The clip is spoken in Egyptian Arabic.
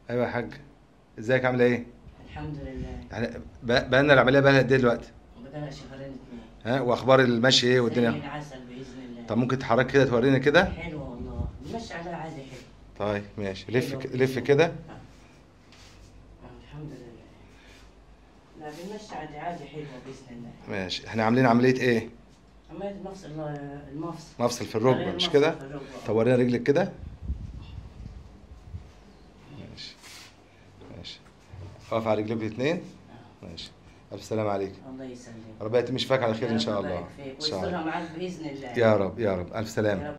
ايوه يا حاج ازيك عامله ايه الحمد لله يعني بق- بقالنا العمليه بقالها قد ايه دلوقتي بدأنا شهرين اتنين ها واخبار المشي ايه زي والدنيا العسل بإذن الله طب ممكن تحرك كده تورينا كده حلوة والله المشي عليها عادي حلو طيب ماشي لف حلو. ك- لف كده آه. الحمد لله لا بالمشي عادي عادي حلوة بإذن الله ماشي احنا عاملين عمليه ايه عملت مفصل المفصل مفصل في الركبه عملية مش مفصل كده في الركبة. طب ورينا رجلك كده ماشي ماشي اقف على رجلك الاثنين آه. ماشي الف سلام عليك الله يسلمك ربنا يتم شفاك على خير ان شاء الله الله يبارك فيك ان شاء الله ويسترها معاك بإذن الله يا رب يا رب الف سلامه يا رب